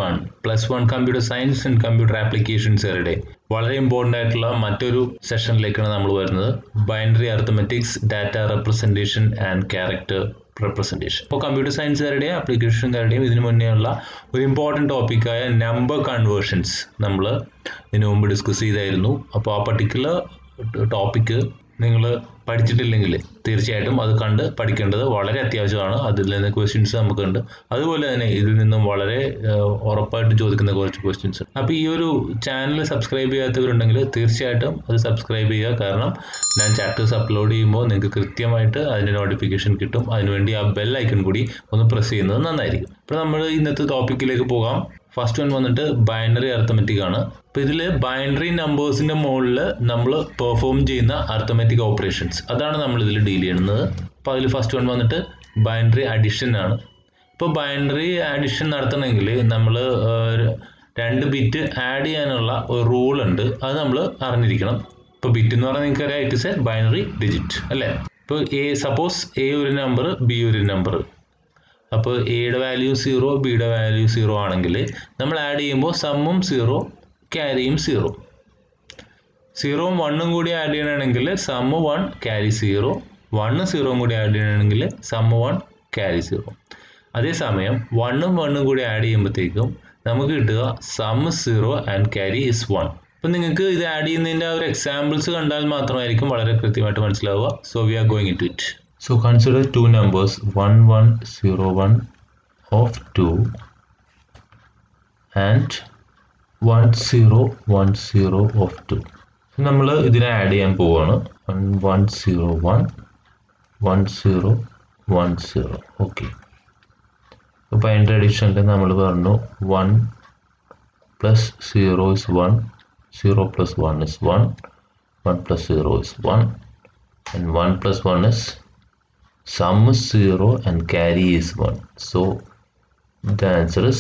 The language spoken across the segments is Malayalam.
One plus one computer science and computer applications എവരുടെ വളരെ ഇമ്പോർട്ടൻ്റ് ആയിട്ടുള്ള മറ്റൊരു സെഷനിലേക്കാണ് നമ്മൾ വരുന്നത് binary arithmetic data representation and character representation അപ്പോൾ കമ്പ്യൂട്ടർ സയൻസുകാരുടെയും ആപ്ലിക്കേഷൻകാരുടെയും ഇതിനു മുന്നേ ഉള്ള ഒരു ഇമ്പോർട്ടൻറ്റ് ടോപ്പിക്കായ നമ്പർ കൺവേർഷൻസ് നമ്മൾ ഇതിനു മുമ്പ് ഡിസ്കസ് ചെയ്തായിരുന്നു അപ്പോൾ ആ പർട്ടിക്കുലർ ടോപ്പിക്ക് നിങ്ങൾ പഠിച്ചിട്ടില്ലെങ്കിൽ തീർച്ചയായിട്ടും അത് കണ്ട് പഠിക്കേണ്ടത് വളരെ അത്യാവശ്യമാണ് അതിൽ നിന്ന് ക്വസ്റ്റ്യൻസ് നമുക്കുണ്ട് അതുപോലെ തന്നെ ഇതിൽ നിന്നും വളരെ ഏഹ്, ഉറപ്പായിട്ട് ചോദിക്കുന്ന കുറച്ച് ക്വസ്റ്റ്യൻസ് അപ്പോൾ ഈ ഒരു ചാനൽ സബ്സ്ക്രൈബ് ചെയ്യാത്തവരുണ്ടെങ്കിൽ തീർച്ചയായിട്ടും അത് സബ്സ്ക്രൈബ് ചെയ്യുക കാരണം ഞാൻ ചാപ്റ്റേഴ്സ് അപ്ലോഡ് ചെയ്യുമ്പോൾ നിങ്ങൾക്ക് കൃത്യമായിട്ട് അതിൻ്റെ നോട്ടിഫിക്കേഷൻ കിട്ടും അതിനുവേണ്ടി ആ ബെൽ ഐക്കൺ കൂടി ഒന്ന് പ്രസ് ചെയ്യുന്നത് നന്നായിരിക്കും അപ്പോൾ നമ്മൾ ഇന്നത്തെ ടോപ്പിക്കിലേക്ക് പോകാം ഫസ്റ്റ് വൺ വന്നിട്ട് ബൈനറി അർത്ഥമെറ്റിക് ആണ് അപ്പോൾ ഇതിൽ ബൈനറി നമ്പേഴ്സിൻ്റെ മുകളിൽ നമ്മൾ പെർഫോം ചെയ്യുന്ന അർത്ഥമെറ്റിക് ഓപ്പറേഷൻസ് അതാണ് നമ്മൾ ഇതിൽ ഡീൽ ചെയ്യുന്നത് അപ്പോൾ അതിൽ ഫസ്റ്റ് വൺ വന്നിട്ട് ബൈനറി അഡിഷൻ ആണ് ഇപ്പോൾ ബൈനറി അഡിഷൻ നടത്തണമെങ്കിൽ നമ്മൾ രണ്ട് ബിറ്റ് ആഡ് ചെയ്യാനുള്ള ഒരു റൂൾ ഉണ്ട് അത് നമ്മൾ അറിഞ്ഞിരിക്കണം ഇപ്പോൾ ബിറ്റ് എന്ന് പറഞ്ഞാൽ നിങ്ങൾക്കറിയാം it is a binary digit അല്ലേ ഇപ്പോൾ എ സപ്പോസ് എ ഒരു നമ്പർ ബി ഒരു നമ്പർ അപ്പോൾ എയുടെ വാല്യൂ സീറോ ബിയുടെ വാല്യൂ സീറോ ആണെങ്കിൽ നമ്മൾ ആഡ് ചെയ്യുമ്പോൾ സമ്മും സീറോ ക്യാരിയും സീറോ സീറോവും വണ്ണും കൂടി ആഡ് ചെയ്യണമെങ്കിൽ sum one carry zero one സീറോയും കൂടി ആഡ് ചെയ്യണമെങ്കിൽ സമ്മ് വൺ ക്യാരി സീറോ അതേസമയം വണ്ണും വണ്ണും കൂടി ആഡ് ചെയ്യുമ്പോഴത്തേക്കും നമുക്ക് കിട്ടുക sum zero and carry is one അപ്പം നിങ്ങൾക്ക് ഇത് ആഡ് ചെയ്യുന്നതിൻ്റെ ആ ഒരു എക്സാമ്പിൾസ് കണ്ടാൽ മാത്രമായിരിക്കും വളരെ കൃത്യമായിട്ട് മനസ്സിലാവുക so we are going to it So consider two numbers 1101 of 2 and 1010 of 2. നമ്മൾ ഇതിനെ ആഡ് ചെയ്യാൻ പോവാണ് one zero one one zero one zero okay അപ്പോൾ അതിൻ്റെ അഡീഷനിൽ നമ്മൾ പറഞ്ഞു one plus zero is one zero plus one is one one plus zero is one and one plus one is sum is 0 and carry is 1 so the answer is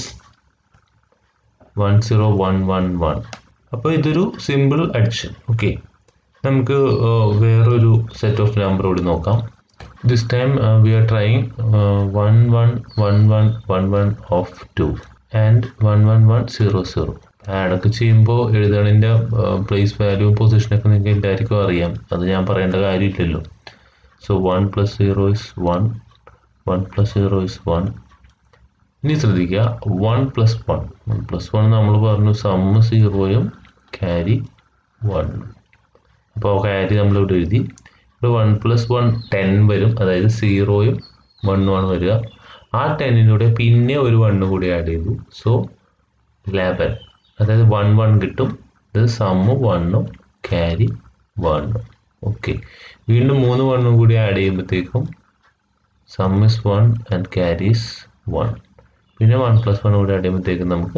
10111 അപ്പോൾ ഇതൊരു സിമ്പിൾ അഡിഷൻ ഓക്കെ നമുക്ക് uh, വേറൊരു സെറ്റ് ഓഫ് നമ്പർ കൂടി നോക്കാം this time we are trying one one one one one one of two and one one one zero zero ആഡൊക്കെ ചെയ്യുമ്പോൾ എഴുതണിൻ്റെ പ്ലേസ് വാല്യൂ പൊസിഷനൊക്കെ നിങ്ങൾക്ക് എല്ലാവർക്കും അറിയാം അത് ഞാൻ പറയേണ്ട കാര്യമില്ലല്ലോ So 1 plus 0 is 1. 1 plus 0 is 1. ഇനി ശ്രദ്ധിക്കുക one plus one one plus one നമ്മൾ പറഞ്ഞു സമ്മ് സീറോയും ക്യാരി വൺ അപ്പോൾ ക്യാരി നമ്മൾ ഇവിടെ എഴുതി ഇവിടെ വൺ പ്ലസ് വൺ ടെൻ വരും അതായത് സീറോയും വണ്ണുമാണ് വരിക ആ ടെന്നിലൂടെ പിന്നെ ഒരു വണ്ണും കൂടി ആഡ് ചെയ്തു സോ ലെവൻ അതായത് വൺ വൺ കിട്ടും ഇത് സമ്മ് വണ്ണും ക്യാരി വണ്ണും ഓക്കെ വീണ്ടും മൂന്ന് വണ്ണും കൂടി ആഡ് ചെയ്യുമ്പോഴത്തേക്കും sum is one and carries one പിന്നെ വൺ പ്ലസ് വൺ കൂടി ആഡ് ചെയ്യുമ്പോഴത്തേക്കും നമുക്ക്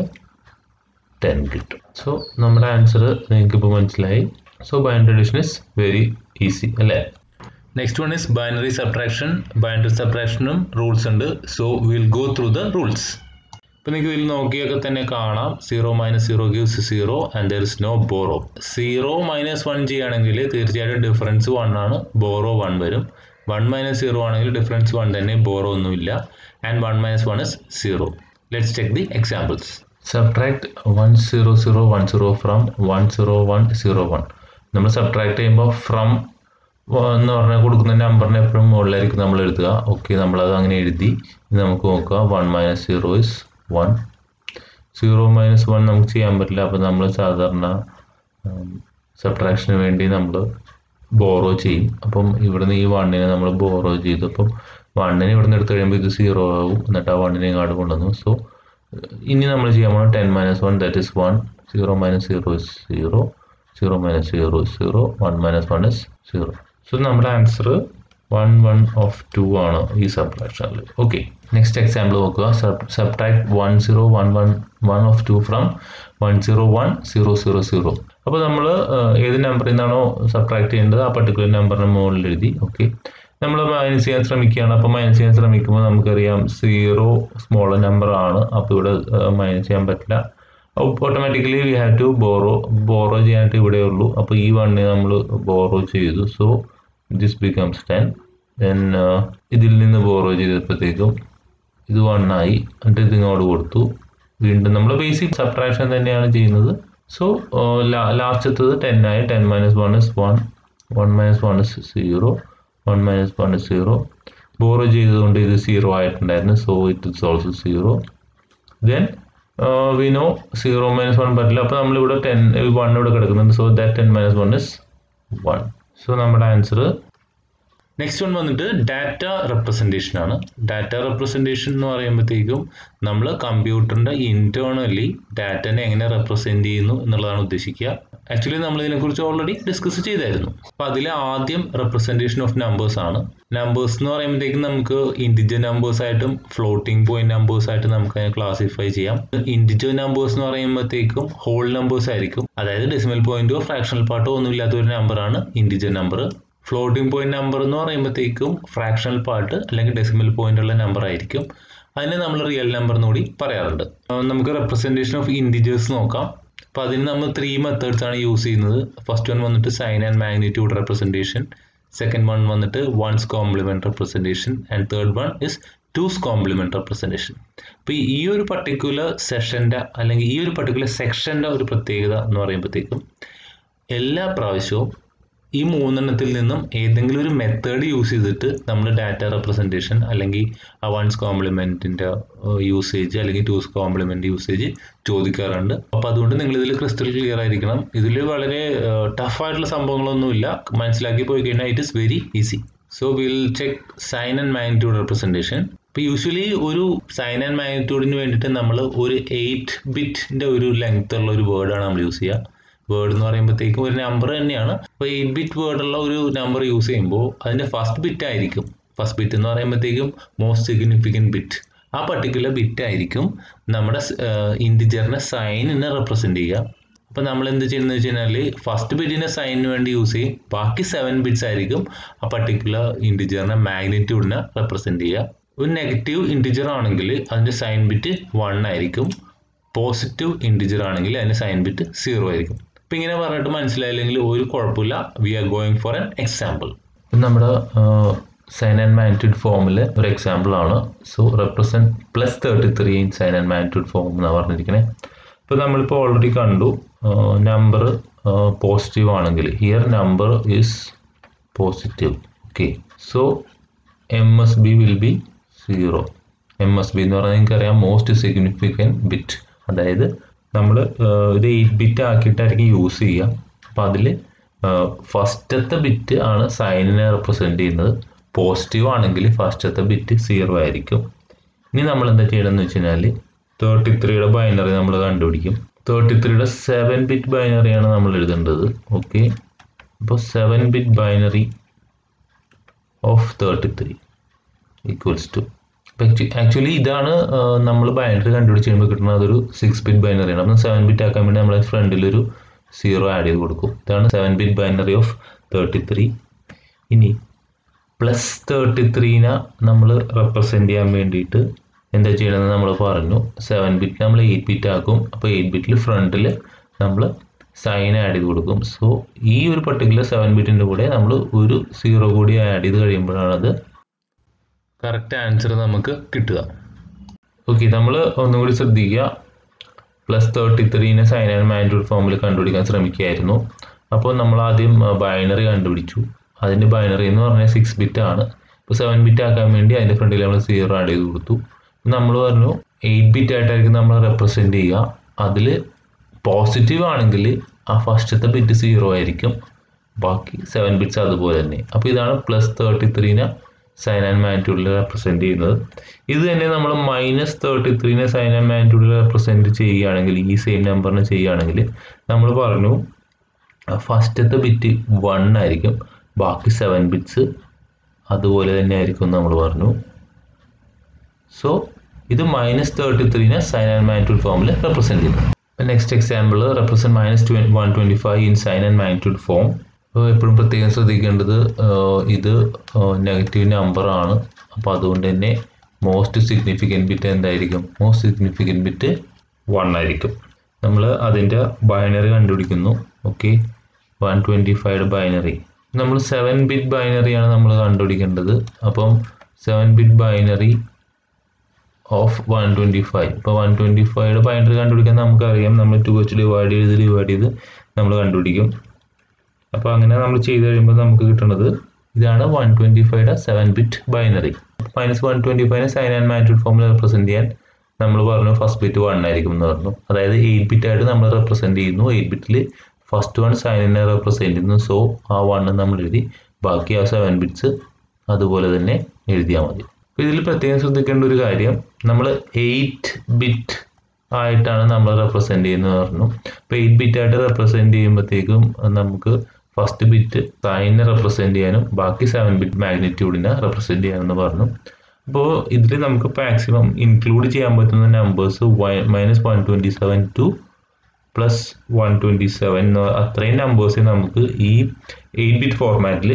ടെൻ കിട്ടും സോ നമ്മുടെ ആൻസർ നിങ്ങൾക്ക് ഇപ്പോൾ മനസ്സിലായി so binary addition is very easy അല്ലേ next one is binary subtraction binary സബ്ട്രാക്ഷനും റൂൾസ് ഉണ്ട് so will go through the rules ഇപ്പം നിങ്ങൾക്ക് ഇതിൽ നോക്കിയൊക്കെ തന്നെ കാണാം zero minus zero gives zero and there is no borrow zero minus one ചെയ്യുകയാണെങ്കിൽ തീർച്ചയായിട്ടും ഡിഫറൻസ് വൺ ആണ് ബോറോ വൺ വരും വൺ മൈനസ് സീറോ ആണെങ്കിൽ ഡിഫറൻസ് വൺ തന്നെ ബോറോ ഒന്നുമില്ല and one minus one is zero let's check the examples subtract one zero zero one zero from one zero one zero one നമ്മൾ സബ്ട്രാക്ട് ചെയ്യുമ്പോൾ ഫ്രം എന്ന് പറഞ്ഞാൽ കൊടുക്കുന്ന നമ്പറിനെ എപ്പോഴും മുകളിലായിരിക്കും നമ്മൾ എഴുതുക ഓക്കെ നമ്മളത് അങ്ങനെ എഴുതി ഇനി നമുക്ക് നോക്കുക one minus zero is one zero minus one നമുക്ക് ചെയ്യാൻ പറ്റില്ല അപ്പോൾ നമ്മൾ സാധാരണ സബ്ട്രാക്ഷന് വേണ്ടി നമ്മൾ ബോറോ ചെയ്യും അപ്പം ഇവിടുന്ന് ഈ വണ്ണിനെ നമ്മൾ ബോറോ ചെയ്തു അപ്പം വണ്ണിനെ ഇവിടുന്ന് എടുത്തു കഴിയുമ്പോൾ ഇത് സീറോ ആവും എന്നിട്ട് ആ വണ്ണിനെ ഇങ്ങോട്ട് കൊണ്ടുവന്നു സോ ഇനി നമ്മൾ ചെയ്യാൻ പോകുന്നത് ten minus one that is one zero minus zero is zero zero minus zero is zero one minus one is zero so നമ്മുടെ answer one one of two ആണ് ഈ സബ്ട്രാക്ഷനിൽ ഓക്കെ നെക്സ്റ്റ് എക്സാമ്പിൾ നോക്കുക subtract one zero one one one of two from one zero one zero zero zero അപ്പോൾ നമ്മൾ ഏത് നമ്പറിൽ നിന്നാണോ സബ്ട്രാക്ട് ചെയ്യേണ്ടത് ആ പർട്ടിക്കുലർ നമ്പറിന് മുകളിൽ എഴുതി ഓക്കെ നമ്മൾ മൈനസ് ചെയ്യാൻ ശ്രമിക്കുകയാണ് അപ്പോൾ മൈനസ് ചെയ്യാൻ ശ്രമിക്കുമ്പോൾ നമുക്കറിയാം സീറോ സ്മോൾ നമ്പർ ആണ് അപ്പോൾ ഇവിടെ മൈനസ് ചെയ്യാൻ പറ്റില്ല automatically we have to borrow borrow ചെയ്യാനായിട്ട് ഇവിടെ ഉള്ളൂ അപ്പോൾ ഈ വണ്ണിനെ നമ്മൾ ബോറോ ചെയ്തു so this becomes ten then ഇതിൽ നിന്ന് ബോറോ ചെയ്തപ്പോഴത്തേക്കും ഇത് വണ്ണായി എന്നിട്ട് ഇത് ഇങ്ങോട്ട് കൊടുത്തു വീണ്ടും നമ്മൾ ബേസിക് സബ്ട്രാക്ഷൻ തന്നെയാണ് ചെയ്യുന്നത് സോ ലാസ്റ്റത്തത് ടെൻ ആയി ten minus one is one one minus one is zero one minus one is zero borrow ചെയ്തതുകൊണ്ട് ഇത് സീറോ ആയിട്ടുണ്ടായിരുന്നു so it is also zero then we know zero minus one പറ്റില്ല അപ്പോൾ നമ്മളിവിടെ ടെൻ വൺ ഇവിടെ കിടക്കുന്നുണ്ട് so that ten minus one is one so നമ്മുടെ ആൻസർ നെക്സ്റ്റ് വൺ വന്നിട്ട് ഡാറ്റ റെപ്രസെൻറ്റേഷൻ ആണ് ഡാറ്റ റെപ്രസെൻറ്റേഷൻ എന്ന് പറയുമ്പോഴത്തേക്കും നമ്മൾ കമ്പ്യൂട്ടറിൻ്റെ ഇൻറ്റേർണലി ഡാറ്റനെ എങ്ങനെ റെപ്രസെൻറ്റ് ചെയ്യുന്നു എന്നുള്ളതാണ് ഉദ്ദേശിക്കുക ആക്ച്വലി നമ്മൾ ഇതിനെക്കുറിച്ച് ഓൾറെഡി ഡിസ്കസ് ചെയ്തായിരുന്നു അപ്പോൾ അതിൽ ആദ്യം റെപ്രസെൻറ്റേഷൻ ഓഫ് നമ്പേഴ്സ് ആണ് നമ്പേഴ്സ് എന്ന് പറയുമ്പോഴത്തേക്കും നമുക്ക് ഇൻഡിജർ നമ്പേഴ്സ് ആയിട്ടും ഫ്ലോട്ടിംഗ് പോയിന്റ് നമ്പേഴ്സ് ആയിട്ട് നമുക്ക് അതിനെ ക്ലാസിഫൈ ചെയ്യാം ഇൻഡിജർ നമ്പേഴ്സ് എന്ന് പറയുമ്പോഴത്തേക്കും ഹോൾ നമ്പേഴ്സ് ആയിരിക്കും അതായത് ഡെസിമൽ പോയിന്റോ ഫ്രാക്ഷണൽ പാർട്ടോ ഒന്നും ഇല്ലാത്ത ഒരു നമ്പറാണ് integer number floating point number എന്ന് പറയുമ്പോഴത്തേക്കും ഫ്രാക്ഷണൽ പാർട്ട് അല്ലെങ്കിൽ ഡെസിമൽ പോയിന്റ് ഉള്ള നമ്പർ ആയിരിക്കും അതിനെ നമ്മൾ റിയൽ നമ്പർ കൂടി പറയാറുണ്ട് നമുക്ക് റെപ്രസെൻറ്റേഷൻ ഓഫ് ഇൻഡിജേഴ്സ് നോക്കാം അപ്പോൾ അതിന് നമ്മൾ ത്രീ മെത്തേഡ്സ് ആണ് യൂസ് ചെയ്യുന്നത് ഫസ്റ്റ് വൺ വന്നിട്ട് sign and magnitude representation second one വന്നിട്ട് one's complement representation and third one is two's complement representation അപ്പോൾ ഈ ഒരു പർട്ടിക്കുലർ സെഷൻ്റെ അല്ലെങ്കിൽ ഈ ഒരു പർട്ടിക്കുലർ സെക്ഷൻ്റെ ഒരു പ്രത്യേകത എന്ന് പറയുമ്പോഴത്തേക്കും എല്ലാ പ്രാവശ്യവും ഈ മൂന്നെണ്ണത്തിൽ നിന്നും ഏതെങ്കിലും ഒരു മെത്തേഡ് യൂസ് ചെയ്തിട്ട് നമ്മൾ ഡാറ്റ റെപ്രസെൻറ്റേഷൻ അല്ലെങ്കിൽ ആ വൺസ് കോംപ്ലിമെൻറ്റിൻ്റെ യൂസേജ് അല്ലെങ്കിൽ ടൂസ് കോംപ്ലിമെൻറ്റ് യൂസേജ് ചോദിക്കാറുണ്ട് അപ്പോൾ അതുകൊണ്ട് നിങ്ങൾ ഇതിൽ ക്രിസ്റ്റൽ ക്ലിയർ ആയിരിക്കണം ഇതിൽ വളരെ ടഫ് ആയിട്ടുള്ള സംഭവങ്ങളൊന്നുമില്ല മനസ്സിലാക്കി പോയി കഴിഞ്ഞാൽ it is very easy so will check sign and magnitude representation ഇപ്പോൾ യൂഷ്വലി ഒരു സൈൻ ആൻഡ് മാഗ്നിറ്റ്യൂഡിന് വേണ്ടിയിട്ട് നമ്മൾ ഒരു എയ്റ്റ് ബിറ്റിൻ്റെ ഒരു ലെങ്ത് ഉള്ള ഒരു വേർഡാണ് നമ്മൾ യൂസ് ചെയ്യുക വേർഡ് എന്ന് പറയുമ്പോഴത്തേക്കും ഒരു നമ്പർ തന്നെയാണ് അപ്പോൾ എയ്റ്റ് ബിറ്റ് വേർഡുള്ള ഒരു നമ്പർ യൂസ് ചെയ്യുമ്പോൾ അതിൻ്റെ ഫസ്റ്റ് ബിറ്റ് ആയിരിക്കും ഫസ്റ്റ് ബിറ്റ് എന്ന് പറയുമ്പോഴത്തേക്കും മോസ്റ്റ് സിഗ്നിഫിക്കൻറ്റ് ബിറ്റ് ആ പർട്ടിക്കുലർ ബിറ്റ് ആയിരിക്കും നമ്മുടെ ഇൻഡിജറിനെ സൈനിനെ റെപ്രസെൻറ്റ് ചെയ്യുക അപ്പോൾ നമ്മൾ എന്ത് ചെയ്യുന്നത് വെച്ച് കഴിഞ്ഞാൽ ഫസ്റ്റ് ബിറ്റിനെ സൈനിന് വേണ്ടി യൂസ് ചെയ്യും ബാക്കി സെവൻ ബിറ്റ്സ് ആയിരിക്കും ആ പർട്ടിക്കുലർ ഇൻഡിജറിനെ മാഗ്നിറ്റ്യൂഡിനെ റെപ്രസെൻറ്റ് ചെയ്യുക ഒരു നെഗറ്റീവ് ഇൻഡിജർ ആണെങ്കിൽ അതിൻ്റെ സൈൻ ബിറ്റ് വൺ ആയിരിക്കും പോസിറ്റീവ് ഇൻഡിജർ ആണെങ്കിൽ അതിൻ്റെ സൈൻ ബിറ്റ് സീറോ ആയിരിക്കും അപ്പം ഇങ്ങനെ പറഞ്ഞിട്ട് മനസ്സിലായില്ലെങ്കിൽ ഒരു കുഴപ്പമില്ല we are going for an example നമ്മുടെ സൈൻ ആൻഡ് മാഗ്നിറ്റ്യൂഡ് ഫോമിൽ ഒരു എക്സാമ്പിൾ ആണ് so represent plus thirty three in sign and magnitude form എന്നാണ് പറഞ്ഞിരിക്കുന്നത് ഇപ്പോൾ നമ്മളിപ്പോൾ ഓൾറെഡി കണ്ടു നമ്പർ പോസിറ്റീവ് ആണെങ്കിൽ here number is positive okay so M S B will be zero M S B എന്ന് പറഞ്ഞാൽ നിങ്ങൾക്കറിയാം മോസ്റ്റ് സിഗ്നിഫിക്കൻറ്റ് ബിറ്റ് അതായത് നമ്മൾ ഇത് എയ്റ്റ് ബിറ്റ് ആക്കിയിട്ടായിരിക്കും യൂസ് ചെയ്യുക അപ്പോൾ അതിൽ ഫസ്റ്റത്തെ ബിറ്റ് ആണ് സൈനിനെ റെപ്രസെൻറ്റ് ചെയ്യുന്നത് പോസിറ്റീവ് ആണെങ്കിൽ ഫസ്റ്റത്തെ ബിറ്റ് സീറോ ആയിരിക്കും ഇനി നമ്മൾ എന്താ ചെയ്യണമെന്ന് വെച്ച് കഴിഞ്ഞാൽ തേർട്ടി ത്രീയുടെ ബൈനറി നമ്മൾ കണ്ടുപിടിക്കും തേർട്ടി ത്രീയുടെ സെവൻ ബിറ്റ് ബൈനറിയാണ് നമ്മൾ എഴുതേണ്ടത് ഓക്കെ അപ്പോൾ seven bit binary of thirty three equals to actually ഇതാണ് നമ്മൾ ബൈനറി കണ്ടുപിടിച്ച് കഴിയുമ്പോൾ കിട്ടുന്ന അതൊരു സിക്സ് ബിറ്റ് ബൈനറിയാണ് അപ്പം സെവൻ ബിറ്റ് ആക്കാൻ വേണ്ടി നമ്മൾ ഫ്രണ്ടിലൊരു സീറോ ആഡ് ചെയ്ത് കൊടുക്കും ഇതാണ് seven bit binary of thirty three ഇനി പ്ലസ് തേർട്ടി ത്രീനെ നമ്മൾ റെപ്രസെൻറ്റ് ചെയ്യാൻ വേണ്ടിയിട്ട് എന്താ ചെയ്യണമെന്ന് നമ്മൾ പറഞ്ഞു സെവൻ ബിറ്റ് നമ്മൾ എയ്റ്റ് ബിറ്റ് ആക്കും അപ്പോൾ എയ്റ്റ് ബിറ്റിൽ ഫ്രണ്ടിൽ നമ്മൾ സൈൻ ആഡ് ചെയ്ത് കൊടുക്കും സോ ഈ ഒരു പർട്ടിക്കുലർ സെവൻ ബിറ്റിൻ്റെ കൂടെ നമ്മൾ ഒരു സീറോ കൂടി ആഡ് ചെയ്ത് കഴിയുമ്പോഴാണ് അത് കറക്റ്റ് ആൻസർ നമുക്ക് കിട്ടുക ഓക്കെ നമ്മൾ ഒന്നും കൂടി ശ്രദ്ധിക്കുക പ്ലസ് തേർട്ടി ത്രീനെ സൈൻ ആൻഡ് മാൻഡ്യൂഡ് ഫോമിൽ കണ്ടുപിടിക്കാൻ ശ്രമിക്കുകയായിരുന്നു അപ്പോൾ നമ്മൾ ആദ്യം ബൈനറി കണ്ടുപിടിച്ചു അതിൻ്റെ ബൈനറി എന്ന് പറഞ്ഞാൽ സിക്സ് ബിറ്റ് ആണ് ഇപ്പോൾ സെവൻ ബിറ്റ് ആക്കാൻ വേണ്ടി അതിൻ്റെ ഫ്രണ്ടിൽ നമ്മൾ സീറോ ആഡ് ചെയ്ത് കൊടുത്തു നമ്മൾ പറഞ്ഞു എയ്റ്റ് ബിറ്റ് ആയിട്ടായിരിക്കും നമ്മൾ റെപ്രസെൻറ്റ് ചെയ്യുക അതിൽ പോസിറ്റീവ് ആണെങ്കിൽ ആ ഫസ്റ്റത്തെ ബിറ്റ് സീറോ ആയിരിക്കും ബാക്കി സെവൻ ബിറ്റ്സ് അതുപോലെ തന്നെ അപ്പോൾ ഇതാണ് പ്ലസ് തേർട്ടി ത്രീനെ സൈൻ ആൻഡ് മാഗ്നിറ്റ്യൂഡിൽ റെപ്രസെൻറ്റ് ചെയ്യുന്നത് ഇത് തന്നെ നമ്മൾ മൈനസ് തേർട്ടി ത്രീനെ സൈൻ ആൻഡ് മാഗ്നിറ്റ്യൂഡിൽ റെപ്രസെൻറ്റ് ചെയ്യുകയാണെങ്കിൽ ഈ സെയിം നമ്പറിനെ ചെയ്യുകയാണെങ്കിൽ നമ്മൾ പറഞ്ഞു ഫസ്റ്റത്തെ ബിറ്റ് വൺ ആയിരിക്കും ബാക്കി സെവൻ ബിറ്റ്സ് അതുപോലെ തന്നെ ആയിരിക്കും നമ്മൾ പറഞ്ഞു സോ ഇത് മൈനസ് തേർട്ടി ത്രീനെ സൈൻ ആൻഡ് മാഗ്നിറ്റ്യൂഡ് ഫോമിൽ റെപ്രസെൻറ്റ് ചെയ്യുന്നു നെക്സ്റ്റ് എക്സാമ്പിൾ റെപ്രസെൻറ്റ് മൈനസ് ട്വ one twenty five in sign and magnitude form എപ്പോഴും പ്രത്യേകം ശ്രദ്ധിക്കേണ്ടത് ഇത് നെഗറ്റീവ് നമ്പർ ആണ് അപ്പോൾ അതുകൊണ്ട് തന്നെ മോസ്റ്റ് സിഗ്നിഫിക്കൻറ്റ് ബിറ്റ് എന്തായിരിക്കും മോസ്റ്റ് സിഗ്നിഫിക്കൻറ്റ് ബിറ്റ് വൺ ആയിരിക്കും നമ്മൾ അതിൻ്റെ ബൈനറി കണ്ടുപിടിക്കുന്നു okay one twenty five binary നമ്മൾ സെവൻ ബിറ്റ് ബൈനറിയാണ് നമ്മൾ കണ്ടുപിടിക്കേണ്ടത് അപ്പം seven bit binary of one twenty five ഇപ്പോൾ വൺ ട്വൻറ്റി ഫൈവയുടെ ബൈനറി കണ്ടുപിടിക്കാൻ നമുക്കറിയാം നമ്മൾ ടു വെച്ച് ഡിവൈഡ് ചെയ്ത് ഡിവൈഡ് ചെയ്ത് നമ്മൾ കണ്ടുപിടിക്കും അപ്പോൾ അങ്ങനെ നമ്മൾ ചെയ്ത് കഴിയുമ്പോൾ നമുക്ക് കിട്ടുന്നത് ഇതാണ് വൺ ട്വൻറ്റി ഫൈവയുടെ seven bit binary minus one twenty ഫൈവിന് സൈൻ ആൻഡ് മാഗ്നിറ്റ്യൂഡ് ഫോമിൽ റെപ്രസെൻറ്റ് ചെയ്യാൻ നമ്മൾ പറഞ്ഞു ഫസ്റ്റ് ബിറ്റ് വൺ ആയിരിക്കും എന്ന് പറഞ്ഞു അതായത് എയ്റ്റ് ബിറ്റ് ആയിട്ട് നമ്മൾ റെപ്രസെൻറ്റ് ചെയ്യുന്നു എയ്റ്റ് ബിറ്റിൽ ഫസ്റ്റ് വൺ സൈനിനെ റെപ്രസെൻറ്റ് ചെയ്യുന്നു സോ ആ വണ്ണ് നമ്മൾ എഴുതി ബാക്കി ആ സെവൻ ബിറ്റ്സ് അതുപോലെ തന്നെ എഴുതിയാൽ മതി അപ്പോൾ ഇതിൽ പ്രത്യേകം ശ്രദ്ധിക്കേണ്ട ഒരു കാര്യം നമ്മൾ എയ്റ്റ് ബിറ്റ് ആയിട്ടാണ് നമ്മൾ റെപ്രസെൻറ്റ് ചെയ്യുന്നത് പറഞ്ഞു അപ്പോൾ എയ്റ്റ് ബിറ്റ് ആയിട്ട് റെപ്രസെൻറ്റ് ചെയ്യുമ്പോഴത്തേക്കും നമുക്ക് ഫസ്റ്റ് ബിറ്റ് സൈനിനെ റെപ്രസെൻറ്റ് ചെയ്യാനും ബാക്കി സെവൻ ബിറ്റ് മാഗ്നിറ്റ്യൂഡിനെ റെപ്രസെൻറ്റ് ചെയ്യാമെന്ന് പറഞ്ഞു അപ്പോൾ ഇതിൽ നമുക്ക് മാക്സിമം ഇൻക്ലൂഡ് ചെയ്യാൻ പറ്റുന്ന numbers minus one twenty seven to plus one twenty seven അത്രയും നമ്പേഴ്സേ നമുക്ക് ഈ എയ്റ്റ് ബിറ്റ് ഫോർമാറ്റിൽ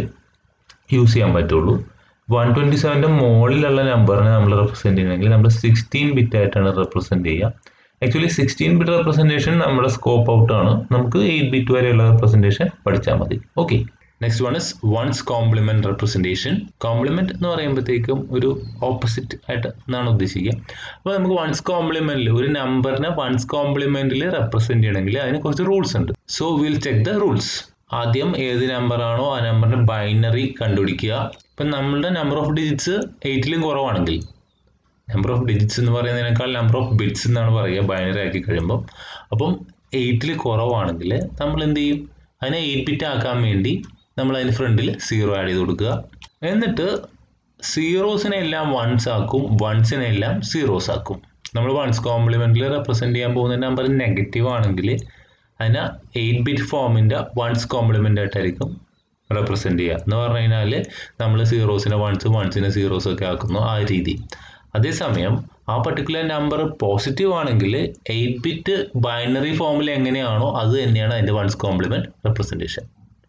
യൂസ് ചെയ്യാൻ പറ്റുള്ളൂ വൺ ട്വൻറ്റി സെവൻ്റെ മുകളിലുള്ള നമ്പറിനെ നമ്മൾ റെപ്രസെൻറ്റ് ചെയ്യണമെങ്കിൽ നമ്മൾ സിക്സ്റ്റീൻ ബിറ്റ് ആയിട്ടാണ് റെപ്രസെൻറ്റ് ചെയ്യുക ആക്ച്വലി സിക്സ്റ്റീൻ ബിറ്റ് റെപ്രസെൻറ്റേഷൻ നമ്മുടെ സ്കോപ്പ് ഔട്ട് ആണ് നമുക്ക് എയ്റ്റ് ബിറ്റ് വരെയുള്ള റെപ്രസെൻറ്റേഷൻ പഠിച്ചാൽ മതി okay next one is one's complement representation complement എന്ന് പറയുമ്പോഴത്തേക്കും ഒരു ഓപ്പോസിറ്റ് ആയിട്ട് എന്നാണ് ഉദ്ദേശിക്കുക അപ്പോൾ നമുക്ക് വൺസ് കോംപ്ലിമെന്റിൽ ഒരു നമ്പറിനെ വൺസ് കോംപ്ലിമെന്റിൽ റെപ്രസെന്റ് ചെയ്യണമെങ്കിൽ അതിന് കുറച്ച് റൂൾസ് ഉണ്ട് so will check the rules ആദ്യം ഏത് നമ്പറാണോ ആ നമ്പറിന്റെ ബൈനറി കണ്ടുപിടിക്കുക ഇപ്പം നമ്മളുടെ നമ്പർ ഓഫ് ഡിജിറ്റ്സ് എയ്റ്റിലും കുറവാണെങ്കിൽ നമ്പർ ഓഫ് ഡിജിറ്റ്സ് എന്ന് പറയുന്നതിനേക്കാൾ നമ്പർ ഓഫ് ബിറ്റ്സ് എന്നാണ് പറയുക ബൈനറി ആക്കി കഴിയുമ്പോൾ അപ്പം എയ്റ്റിൽ കുറവാണെങ്കിൽ നമ്മൾ എന്ത് ചെയ്യും അതിനെ എയ്റ്റ് ബിറ്റ് ആക്കാൻ വേണ്ടി നമ്മൾ അതിന് ഫ്രണ്ടിൽ സീറോ ആഡ് ചെയ്ത് കൊടുക്കുക എന്നിട്ട് സീറോസിനെ എല്ലാം വൺസ് ആക്കും വൺസിനെ എല്ലാം സീറോസ് ആക്കും നമ്മൾ വൺസ് കോംപ്ലിമെന്റിൽ റെപ്രസെന്റ് ചെയ്യാൻ പോകുന്ന നമ്പർ നെഗറ്റീവ് ആണെങ്കിൽ അതിനെ എയ്റ്റ് ബിറ്റ് ഫോമിൻ്റെ വൺസ് കോംപ്ലിമെൻ്റ് ആയിട്ടായിരിക്കും റെപ്രസെൻ്റ് ചെയ്യുക എന്ന് പറഞ്ഞു കഴിഞ്ഞാൽ നമ്മൾ സീറോസിനെ വൺസ് വൺസിനെ സീറോസ് ഒക്കെ ആക്കുന്നു ആ രീതി അതേസമയം ആ പർട്ടിക്കുലർ നമ്പർ പോസിറ്റീവ് ആണെങ്കിൽ എയ്റ്റ് ബിറ്റ് ബൈനറി ഫോമിൽ എങ്ങനെയാണോ അത് തന്നെയാണ് അതിൻ്റെ one's complement representation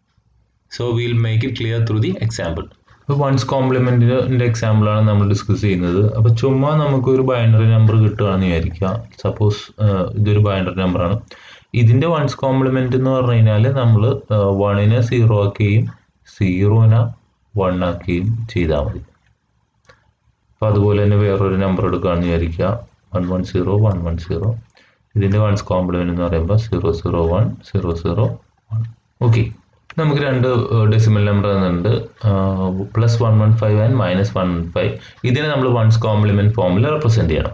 so will make it clear through the example ഇപ്പോൾ വൺസ് കോംപ്ലിമെൻറ്റിൻ്റെ എക്സാമ്പിളാണ് നമ്മൾ ഡിസ്കസ് ചെയ്യുന്നത് അപ്പോൾ ചുമ്മാ നമുക്കൊരു ബൈനറി നമ്പർ കിട്ടുകയാണെന്ന് വിചാരിക്കുക സപ്പോസ് ഇതൊരു ബൈനറി നമ്പറാണ് ഇതിൻ്റെ വൺസ് കോംപ്ലിമെൻറ്റ് എന്ന് പറഞ്ഞു കഴിഞ്ഞാൽ നമ്മൾ വണ്ണിനെ സീറോ ആക്കുകയും സീറോനെ വൺ ആക്കുകയും ചെയ്താൽ മതി അപ്പോൾ അതുപോലെ തന്നെ വേറൊരു നമ്പർ എടുക്കുകയാണെന്ന് വിചാരിക്കുക one one zero one one zero ഇതിൻ്റെ വൺസ് കോംപ്ലിമെൻറ്റ് എന്ന് പറയുമ്പോൾ zero zero one zero zero one okay നമുക്ക് രണ്ട് ഡെസിമൽ നമ്പർ എന്നുണ്ട് plus one one five and minus one one five ഇതിനെ നമ്മൾ വൺസ് കോംപ്ലിമെൻറ്റ് ഫോമിൽ റെപ്രസെൻറ്റ് ചെയ്യണം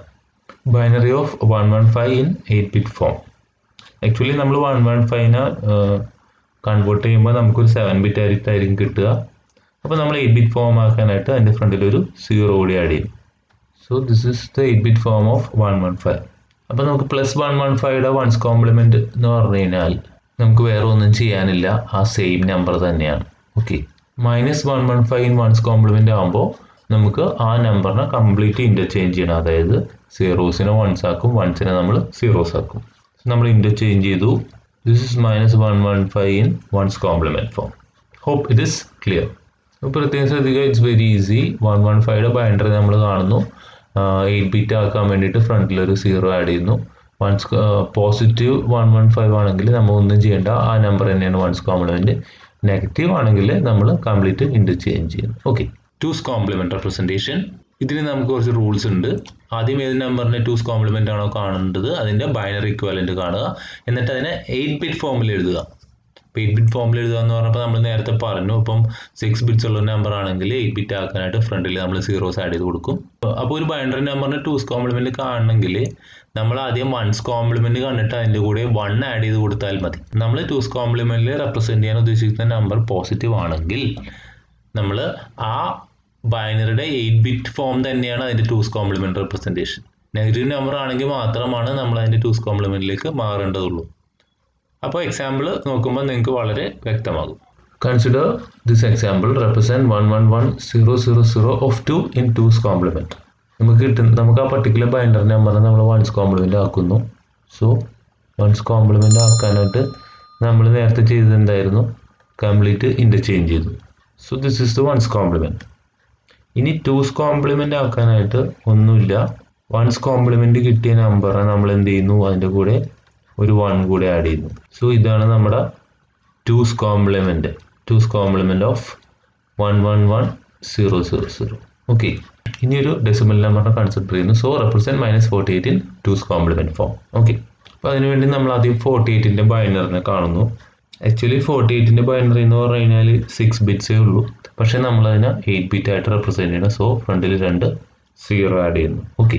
binary of one one five in eight bit form actually നമ്മൾ വൺ വൺ ഫൈവിനെ കൺവേർട്ട് ചെയ്യുമ്പോൾ നമുക്കൊരു സെവൻ ബിറ്റ് ആയിരിക്കും കിട്ടുക അപ്പോൾ നമ്മൾ എയ്റ്റ് ബിറ്റ് ഫോം ആക്കാനായിട്ട് അതിൻ്റെ ഫ്രണ്ടിൽ ഒരു സീറോ കൂടി ആഡ് ചെയ്യും so this is the eight bit form of one one five അപ്പോൾ നമുക്ക് പ്ലസ് വൺ വൺ ഫൈവയുടെ വൺസ് കോംപ്ലിമെൻറ്റ് എന്ന് പറഞ്ഞു കഴിഞ്ഞാൽ നമുക്ക് വേറെ ഒന്നും ചെയ്യാനില്ല ആ സെയിം നമ്പർ തന്നെയാണ് okay minus one one five in one's complement ആകുമ്പോൾ നമുക്ക് ആ നമ്പറിനെ കംപ്ലീറ്റ് ഇൻ്റർചേഞ്ച് ചെയ്യണം അതായത് സീറോസിനെ വൺസ് ആക്കും വൺസിനെ നമ്മൾ സീറോസ് ആക്കും നമ്മൾ ഇൻ്റർചേഞ്ച് ചെയ്തു this is minus one one five in one's complement form hope it is clear പ്രത്യേകം ശ്രദ്ധിക്കുക it's very easy one one ഫൈവയുടെ ബൈൻഡറി നമ്മൾ കാണുന്നു എയ്റ്റ് ബിറ്റ് ആക്കാൻ വേണ്ടിയിട്ട് ഫ്രണ്ടിൽ ഒരു സീറോ ആഡ് ചെയ്യുന്നു once positive one one five ആണെങ്കിൽ നമ്മൾ ഒന്നും ചെയ്യേണ്ട ആ നമ്പർ തന്നെയാണ് വൺസ് കോംപ്ലിമെൻറ്റ് നെഗറ്റീവ് ആണെങ്കിൽ നമ്മൾ കംപ്ലീറ്റ് ഇൻ്റർചേഞ്ച് ചെയ്യുന്നു ഓക്കെ ടൂസ് കോംപ്ലിമെൻറ്റ് റെപ്രസെൻറ്റേഷൻ ഇതിന് നമുക്ക് കുറച്ച് റൂൾസ് ഉണ്ട് ആദ്യം ഏത് നമ്പറിൻ്റെ ടൂസ് കോംപ്ലിമെൻ്റ് ആണോ കാണേണ്ടത് അതിൻ്റെ ബൈനറി ഇക്വാലൻറ്റ് കാണുക എന്നിട്ട് അതിനെ എയ്റ്റ് ബിറ്റ് ഫോമിൽ എഴുതുക ഇപ്പോൾ എയ്റ്റ് ബിറ്റ് ഫോമിൽ എഴുതുക എന്ന് പറഞ്ഞപ്പോൾ നമ്മൾ നേരത്തെ പറഞ്ഞു ഇപ്പം സിക്സ് ബിറ്റ്സ് ഉള്ള നമ്പർ ആണെങ്കിൽ എയ്റ്റ് ബിറ്റ് ആക്കാനായിട്ട് ഫ്രണ്ടിൽ നമ്മൾ സീറോസ് ആഡ് ചെയ്ത് കൊടുക്കും അപ്പോൾ ഒരു ബൈനറി നമ്പറിന് ടൂസ് കോംപ്ലിമെൻറ്റ് കാണണമെങ്കിൽ നമ്മൾ ആദ്യം വൺസ് കോംപ്ലിമെൻറ്റ് കണ്ടിട്ട് അതിൻ്റെ കൂടെ വൺ ആഡ് ചെയ്ത് കൊടുത്താൽ മതി നമ്മൾ ടൂസ് കോംപ്ലിമെൻറ്റിൽ റെപ്രസെൻറ്റ് ചെയ്യാൻ ഉദ്ദേശിക്കുന്ന നമ്പർ പോസിറ്റീവ് ആണെങ്കിൽ നമ്മൾ ആ ബൈനറിയുടെ എയ്റ്റ് ബിറ്റ് ഫോം തന്നെയാണ് അതിൻ്റെ two's complement representation negative number ആണെങ്കിൽ മാത്രമാണ് നമ്മൾ അതിൻ്റെ ടൂസ് കോംപ്ലിമെൻറ്റിലേക്ക് മാറേണ്ടതുള്ളൂ അപ്പോൾ എക്സാമ്പിൾ നോക്കുമ്പോൾ നിങ്ങൾക്ക് വളരെ വ്യക്തമാകും consider this example represent one one one zero zero zero of two in two's complement നമുക്ക് കിട്ടുന്ന നമുക്ക് ആ പർട്ടിക്കുലർ ബൈൻഡർ നമ്പറിനെ നമ്മൾ വൺസ് കോംപ്ലിമെൻ്റ് ആക്കുന്നു സോ വൺസ് കോംപ്ലിമെൻ്റ് ആക്കാനായിട്ട് നമ്മൾ നേരത്തെ ചെയ്തത് എന്തായിരുന്നു കംപ്ലീറ്റ് ഇൻ്റർചേഞ്ച് ചെയ്തു so this is the one's complement ഇനി ടൂസ് കോംപ്ലിമെൻ്റ് ആക്കാനായിട്ട് ഒന്നുമില്ല വൺസ് കോംപ്ലിമെൻ്റ് കിട്ടിയ നമ്പറിനെ നമ്മൾ എന്ത് ചെയ്യുന്നു അതിൻ്റെ കൂടെ ഒരു വൺ കൂടെ ആഡ് ചെയ്യുന്നു സോ ഇതാണ് നമ്മുടെ two's complement two's complement of one one one zero zero zero okay ഇനി ഒരു ഡെസിമൽ നമ്പറിനെ കൺസിഡർ ചെയ്യുന്നു so represent minus forty eight in two's complement form okay അപ്പോൾ അതിനുവേണ്ടി നമ്മൾ ആദ്യം ഫോർട്ടി എയ്റ്റിൻ്റെ ബൈനറിനെ കാണുന്നു ആക്ച്വലി ഫോർട്ടി എയ്റ്റിൻ്റെ ബൈനറി എന്ന് പറഞ്ഞു കഴിഞ്ഞാൽ സിക്സ് ബിറ്റ്സേ ഉള്ളൂ പക്ഷേ നമ്മളതിനെ എയ്റ്റ് ബിറ്റ് ആയിട്ട് റെപ്രസെൻറ്റ് ചെയ്യണം സോ ഫ്രണ്ടിൽ രണ്ട് സീറോ ആഡ് ചെയ്യുന്നു ഓക്കെ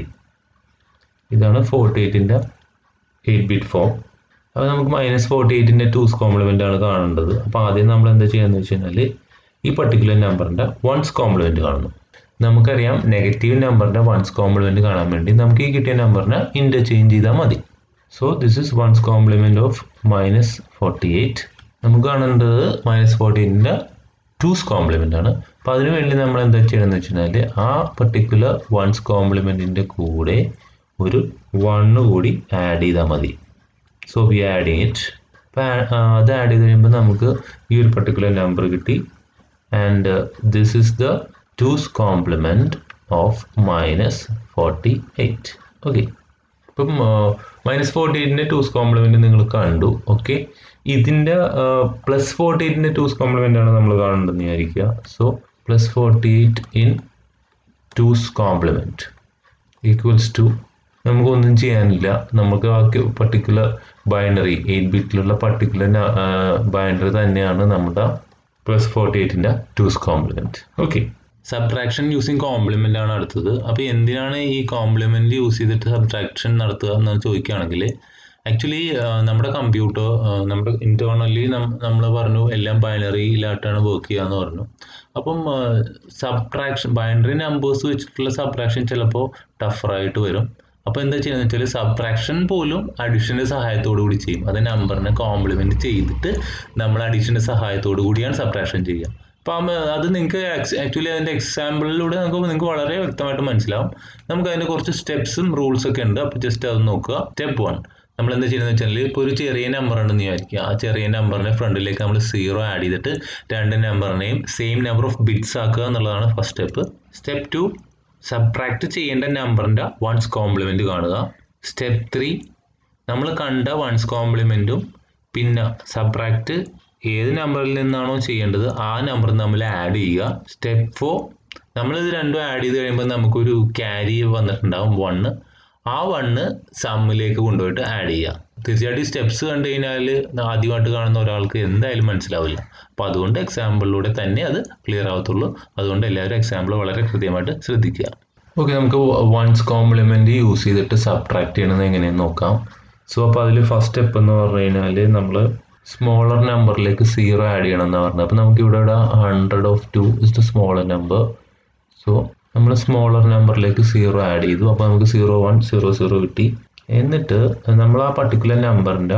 ഇതാണ് ഫോർട്ടി എയ്റ്റിൻ്റെ എയ്റ്റ് ബിറ്റ് ഫോം അപ്പോൾ നമുക്ക് മൈനസ് ഫോർട്ടി എയ്റ്റിൻ്റെ ടൂസ് കോംപ്ലിമെൻ്റ് ആണ് കാണേണ്ടത് അപ്പോൾ ആദ്യം നമ്മൾ എന്താ ചെയ്യുകയെന്ന് വെച്ച് കഴിഞ്ഞാൽ ഈ പർട്ടിക്കുലർ നമ്പറിൻ്റെ വൺസ് കോംപ്ലിമെൻറ്റ് കാണുന്നു നമുക്കറിയാം നെഗറ്റീവ് നമ്പറിൻ്റെ വൺസ് കോംപ്ലിമെൻറ്റ് കാണാൻ വേണ്ടി നമുക്ക് ഈ കിട്ടിയ നമ്പറിനെ ഇൻ്റർചേഞ്ച് ചെയ്താൽ മതി so this is one's complement of minus forty eight നമുക്ക് കാണേണ്ടത് മൈനസ് ഫോർട്ടി എയ്റ്റിൻ്റെ ടൂസ് കോംപ്ലിമെൻ്റ് ആണ് അപ്പോൾ അതിനു വേണ്ടി നമ്മൾ എന്താ ചെയ്യണമെന്ന് വെച്ച് കഴിഞ്ഞാൽ ആ പർട്ടിക്കുലർ വൺസ് കോംപ്ലിമെൻറ്റിൻ്റെ കൂടെ ഒരു വണ്ണ് കൂടി ആഡ് ചെയ്താൽ മതി സോ വി ആഡിങ് ഇറ്റ് അപ്പോൾ അത് ആഡ് ചെയ്ത് കഴിയുമ്പോൾ നമുക്ക് ഈ ഒരു പർട്ടിക്കുലർ നമ്പർ കിട്ടി and this is the two's complement of minus forty eight okay ഇപ്പം മൈനസ് ഫോർട്ടി എയ്റ്റിൻ്റെ ടൂസ് കോംപ്ലിമെൻറ്റ് നിങ്ങൾ കണ്ടു ഓക്കെ ഇതിൻ്റെ പ്ലസ് ഫോർട്ടി എയ്റ്റിൻ്റെ ടൂസ് കോംപ്ലിമെൻ്റ് ആണ് നമ്മൾ കാണേണ്ടതെന്ന് വിചാരിക്കുക so plus forty eight in two's complement equals to നമുക്കൊന്നും ചെയ്യാനില്ല നമുക്ക് ആ പർട്ടിക്കുലർ ബൈനറി എയ്റ്റ് ബിറ്റിലുള്ള പർട്ടിക്കുലർ ബൈനറി തന്നെയാണ് നമ്മുടെ പ്ലസ് ഫോർട്ടി എയ്റ്റിൻ്റെ two's complement okay subtraction using complement ആണ് അടുത്തത് അപ്പോൾ എന്തിനാണ് ഈ കോംപ്ലിമെൻ്റ് യൂസ് ചെയ്തിട്ട് സബ്ട്രാക്ഷൻ നടത്തുക എന്ന് ചോദിക്കുകയാണെങ്കിൽ ആക്ച്വലി നമ്മുടെ കമ്പ്യൂട്ടർ നമ്മുടെ ഇൻറ്റേർണലി നമ്മൾ പറഞ്ഞു എല്ലാം ബൈനറിയിലായിട്ടാണ് വർക്ക് ചെയ്യുക എന്ന് പറഞ്ഞു അപ്പം സബ്ട്രാക്ഷൻ ബൈനറി നമ്പേഴ്സ് വെച്ചിട്ടുള്ള സബ്ട്രാക്ഷൻ ചിലപ്പോൾ ടഫറായിട്ട് വരും അപ്പോൾ എന്താ ചെയ്യുന്നത് വെച്ചാൽ സബ്ട്രാക്ഷൻ പോലും അഡീഷൻ്റെ സഹായത്തോടു കൂടി ചെയ്യും അത് നമ്പറിനെ കോംപ്ലിമെൻറ്റ് ചെയ്തിട്ട് നമ്മൾ അഡീഷൻ്റെ സഹായത്തോടു കൂടിയാണ് സബ്ട്രാക്ഷൻ ചെയ്യുക അപ്പം അത് നിങ്ങൾക്ക് ആക്ച്വലി അതിൻ്റെ എക്സാമ്പിളിലൂടെ നമുക്ക് നിങ്ങൾക്ക് വളരെ വ്യക്തമായിട്ട് മനസ്സിലാവും നമുക്ക് അതിൻ്റെ കുറച്ച് സ്റ്റെപ്സും റൂൾസ് ഒക്കെ ഉണ്ട് അപ്പോൾ ജസ്റ്റ് അത് നോക്കുക സ്റ്റെപ്പ് വൺ നമ്മൾ എന്താ ചെയ്യുന്നത് വെച്ചാൽ ഇപ്പോൾ ഒരു ചെറിയ നമ്പർ ഉണ്ടെന്ന് വിചാരിക്കുക ആ ചെറിയ നമ്പറിനെ ഫ്രണ്ടിലേക്ക് നമ്മൾ സീറോ ആഡ് ചെയ്തിട്ട് രണ്ട് നമ്പറിനെയും സെയിം നമ്പർ ഓഫ് ബിറ്റ്സ് ആക്കുക എന്നുള്ളതാണ് first step step two subtract ചെയ്യേണ്ട നമ്പറിൻ്റെ വൺസ് കോംപ്ലിമെൻറ്റ് കാണുക സ്റ്റെപ്പ് ത്രീ നമ്മൾ കണ്ട വൺസ് കോംപ്ലിമെൻറ്റും പിന്നെ സബ്ട്രാക്ട് ഏത് നമ്പറിൽ നിന്നാണോ ചെയ്യേണ്ടത് ആ നമ്പർ നമ്മൾ ആഡ് ചെയ്യുക സ്റ്റെപ്പ് ഫോർ നമ്മളിത് രണ്ടും ആഡ് ചെയ്ത് കഴിയുമ്പോൾ നമുക്കൊരു ക്യാരി വന്നിട്ടുണ്ടാവും വണ്ണ് ആ വണ്ണ് സമ്മിലേക്ക് കൊണ്ടുപോയിട്ട് ആഡ് ചെയ്യുക തീർച്ചയായിട്ടും സ്റ്റെപ്സ് കണ്ടു കഴിഞ്ഞാൽ ആദ്യമായിട്ട് കാണുന്ന ഒരാൾക്ക് എന്തായാലും മനസ്സിലാവില്ല അപ്പോൾ അതുകൊണ്ട് എക്സാമ്പിളിലൂടെ തന്നെ അത് ക്ലിയർ ആവത്തുള്ളൂ അതുകൊണ്ട് എല്ലാവരും എക്സാമ്പിൾ വളരെ കൃത്യമായിട്ട് ശ്രദ്ധിക്കുക ഓക്കെ നമുക്ക് വൺസ് കോംപ്ലിമെൻറ്റ് യൂസ് ചെയ്തിട്ട് സബ്ട്രാക്ട് ചെയ്യണമെന്ന് എങ്ങനെയെന്ന് നോക്കാം സോ അപ്പോൾ അതിൽ ഫസ്റ്റ് സ്റ്റെപ്പ് എന്ന് പറഞ്ഞു കഴിഞ്ഞാൽ നമ്മൾ സ്മോളർ നമ്പറിലേക്ക് സീറോ ആഡ് ചെയ്യണം എന്നാണ് പറഞ്ഞത് അപ്പോൾ നമുക്ക് ഇവിടെ ഇവിടെ hundred of two is the smaller number so നമ്മൾ സ്മോളർ നമ്പറിലേക്ക് സീറോ ആഡ് ചെയ്തു അപ്പോൾ നമുക്ക് സീറോ വൺ സീറോ സീറോ കിട്ടി എന്നിട്ട് നമ്മൾ ആ പർട്ടിക്കുലർ നമ്പറിൻ്റെ